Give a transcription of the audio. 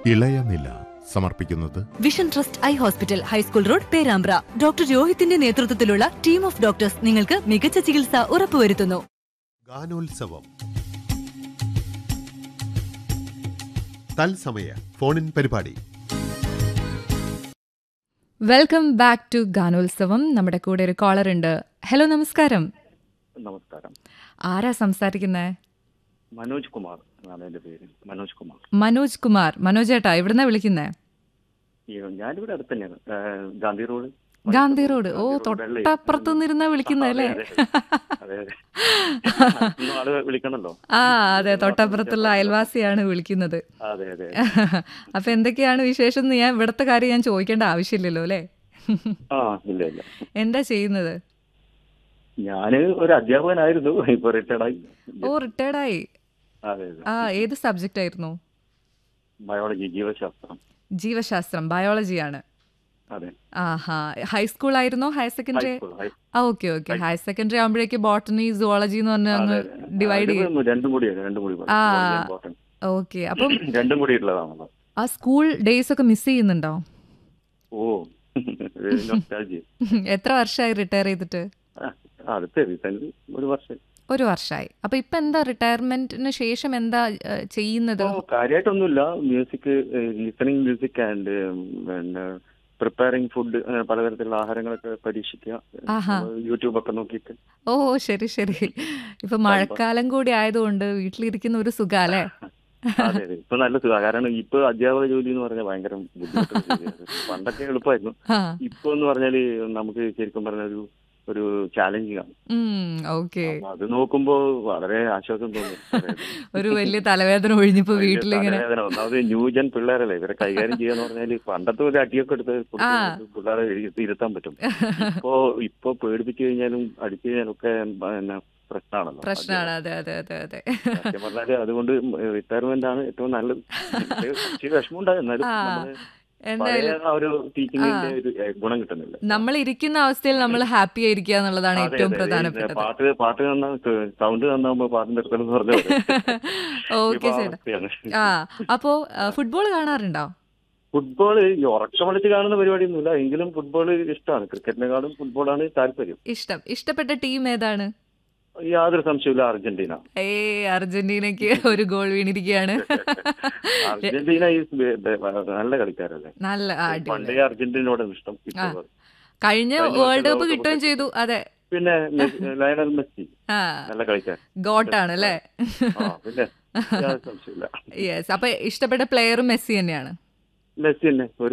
ഇളയനില സമർപ്പിക്കുന്നത് vision trust eye hospital high school road Perambra doctor രോഹിത്തിന്റെ നേതൃത്വത്തിലുള്ള ടീം ഓഫ് ഡോക്ടേഴ്സ് നിങ്ങൾക്ക് മികച്ച ചികിത്സ ഉറപ്പുവരുത്തുന്നു ഗാനോത്സവം തത്സമയ ഫോണിൻ പരിപാടി വെൽക്കം ബാക്ക് ടു ഗാനോത്സവം നമ്മുടെ കൂടെ ഒരു കോളർ ഉണ്ട് ഹലോ നമസ്കാരം നമസ്കാരം ആരാ സംസാരിക്കുന്നത് മനോജ് കുമാർ എന്നാണ് എൻ്റെ പേര് മനോജ് കുമാർ മനോജ് കുമാർ മനോജ് ഏട്ടാ എവിടുന്നാ വിളിക്കുന്നേ ഈ ഞാനിവിടെ അടുത്ത് തന്നെയാണ് ആ, ഗാന്ധി റോഡ് ഗാന്ധി റോഡ് ഓ ഗാന്ധി റോഡ്, വെള്ളയിൽ. തൊട്ടപ്പുറത്ത് നിന്നിരുന്നാ വിളിക്കുന്നത് അല്ലേ അതെ, അതെ, അതെ. ഇന്നും ആള് വിളിക്കണല്ലോ ആ അതെ തൊട്ടപ്പുറത്തുള്ള അയൽവാസിയാണ് വിളിക്കുന്നത് അതെ അതെ അപ്പൊ എന്തൊക്കെയാണ് വിശേഷം എന്ന് ഞാൻ ഇവിടുത്തെ കാര്യം ഞാൻ ചോദിക്കേണ്ട ആവശ്യമില്ലല്ലോ അല്ലേ ആ ഇല്ല ഇല്ല എന്താ ചെയ്യുന്നത് ഞാന് ഒരു അധ്യാപകനായിരുന്നു ഇപ്പൊ റിട്ടയർഡായി ഓ റിട്ടയർഡായി അതെ അതെ ആ ഏത് സബ്ജക്റ്റ് ആയിരുന്നു ബയോളജി ജീവശാസ്ത്രം ജീവശാസ്ത്രം ബയോളജിയാണ് അതെ ആഹാ ഹൈസ്കൂൾ ആയിരുന്നോ ഹയർ സെക്കൻഡറി ഹൈസ്കൂൾ, ഹൈ- ആ ഓക്കെ ഓക്കെ ഹയർ സെക്കൻഡറി ആകുമ്പോഴേക്ക് ബോട്ടണി സുവോളജി എന്ന് പറഞ്ഞ അങ്ങ് അതെ, അതെ. ഡിവൈഡ് ഇത് ചെയ്യും രണ്ടും കൂടി രണ്ടും കൂടി ആ. important. ഓക്കെ അപ്പം രണ്ടും കൂടി ഉള്ളതാണല്ലോ ആ സ്കൂൾ ഡേയ്സ് ഒക്കെ മിസ് ചെയ്യുന്നുണ്ടോ ഓ nostalgia. എത്ര വർഷമായി റിട്ടയർ ചെയ്തിട്ട് ആ, അടുത്ത റീസെന്റ് ഒരു വർഷം ഒരു വർഷമായി അപ്പൊ ഇപ്പൊ എന്താ റിട്ടയർമെന്റിന് ശേഷം എന്താ ഏഹ്, ചെയ്യുന്നത് ഓ കാര്യമായിട്ടൊന്നുമില്ല മ്യൂസിക് ലിസണിങ് മ്യൂസിക് ആൻഡ് പിന്നെ പ്രിപ്പയറിംഗ് ഫുഡ് പലതരത്തിലുള്ള ആഹാരങ്ങളൊക്കെ പരീക്ഷിക്കുക ആഹാ. യൂട്യൂബ് ഒക്കെ നോക്കിയിട്ട് ഓ ശരി ശരി ഇപ്പൊ മഴക്കാലം കൂടി ആയതുകൊണ്ട് വീട്ടിലിരിക്കുന്ന ഒരു സുഖ അല്ലേ അതെ അതെ ഇപ്പൊ നല്ല സുഖം കാരണം ഇപ്പൊ അധ്യാപക ജോലി എന്ന് പറഞ്ഞാൽ ഭയങ്കര ബുദ്ധിമുട്ടുള്ള ജോലിയാണ്. പണ്ടൊക്കെ എളുപ്പമായിരുന്നു ആ ഇപ്പൊ എന്ന് പറഞ്ഞാല് നമുക്ക് ശരിക്കും പറഞ്ഞ ഒരു ഒരു ചാലഞ്ചിങ് ആണ് ഓക്കെ അപ്പൊ അത് നോക്കുമ്പോ വളരെ ആശ്വാസം തോന്നും അതായത് ഒരു വലിയ തലവേദന ഒഴിഞ്ഞപ്പോ വലിയ വീട്ടിലിങ്ങനെ തലവേദന. ഒന്നാമത് ന്യൂജൻ പിള്ളേരല്ലേ ഇവരെ കൈകാര്യം ചെയ്യാന്ന് പറഞ്ഞാല് പണ്ടത്തെ ഒരു അടിയൊക്കെ എടുത്ത് കൊടുത്ത് ആ. പിള്ളേരെ ഇരുത്തി- ഇരുത്താൻ പറ്റും ഇപ്പോ ഇപ്പൊ പേടിപ്പിച്ചു കഴിഞ്ഞാലും അടിച്ചു കഴിഞ്ഞാലും ഒക്കെ പിന്നെ പ്രശ്നമാണല്ലോ പ്രശ്നമാണ് അതെ അതെ അതെ അതെ സത്യം പറഞ്ഞാല് അതുകൊണ്ട് റിട്ടയർമെന്റ് ആണ് ഏറ്റവും നല്ലത് ഇച്ചിരി വിഷമം ഉണ്ടാകും എന്നാലും ആ. നമ്മള് പഴയ എന്തായാലും ആ ഒരു ടീച്ചിങ്ങിന്റെ ഒരു ഏ, ഗുണം കിട്ടുന്നില്ല നമ്മൾ ഇരിക്കുന്ന അവസ്ഥയിൽ നമ്മൾ ഹാപ്പി ആയിരിക്കുക എന്നുള്ളതാണ് അതെ, ഏറ്റവും അതെ. ഈ പ്രധാനപ്പെട്ടത് പാട്ട് പാട്ട് തന്ന സൗണ്ട് തന്നാകുമ്പോ പാട്ടിന്റെ എടുക്കണം എന്ന് പറഞ്ഞ ഓക്കെ ചേട്ടാ ആ അപ്പോ ഫുട്ബോൾ കാണാറുണ്ടോ ഫുട്ബോൾ ഈ ഉറക്കം വിളിച്ച് കാണുന്ന പരിപാടിയൊന്നുമില്ല എങ്കിലും ഫുട്ബോൾ ഇഷ്ടമാണ് ക്രിക്കറ്റിനെക്കാളും ഫുട്ബോളാണ് താല്പര്യം ഇഷ്ടം ഇഷ്ടപ്പെട്ട ടീം ഏതാണ് യാതൊരു സംശയമില്ല അർജന്റീന ഏ അർജന്റീനയ്ക്ക് ഒരു ഗോൾ വീണിരിക്കുകയാണ് അർജന്റീന ഈ ബെ- ബെ- നല്ല കളിക്കാരല്ലേ നല്ല ആ, അടിപൊളി പണ്ടേ അർജന്റീനയോട് ഇഷ്ടം ആ. ഇപ്പോൾ കഴിഞ്ഞ കഴിഞ്ഞ വേൾഡ് കപ്പ് വർഷം കിട്ടുകയും ചെയ്തു അതെ പിന്നെ മെസ്സി- ലയണൽ മെസ്സി ആ നല്ല കളിക്കാരൻ ഗോട്ടാണ് അല്ലേ ആ പിന്നെ യാതൊരു സംശയമില്ല യെസ് അപ്പൊ ഇഷ്ടപ്പെട്ട പ്ലെയറും മെസ്സി തന്നെയാണ് മെസ്സി തന്നെ ഒരു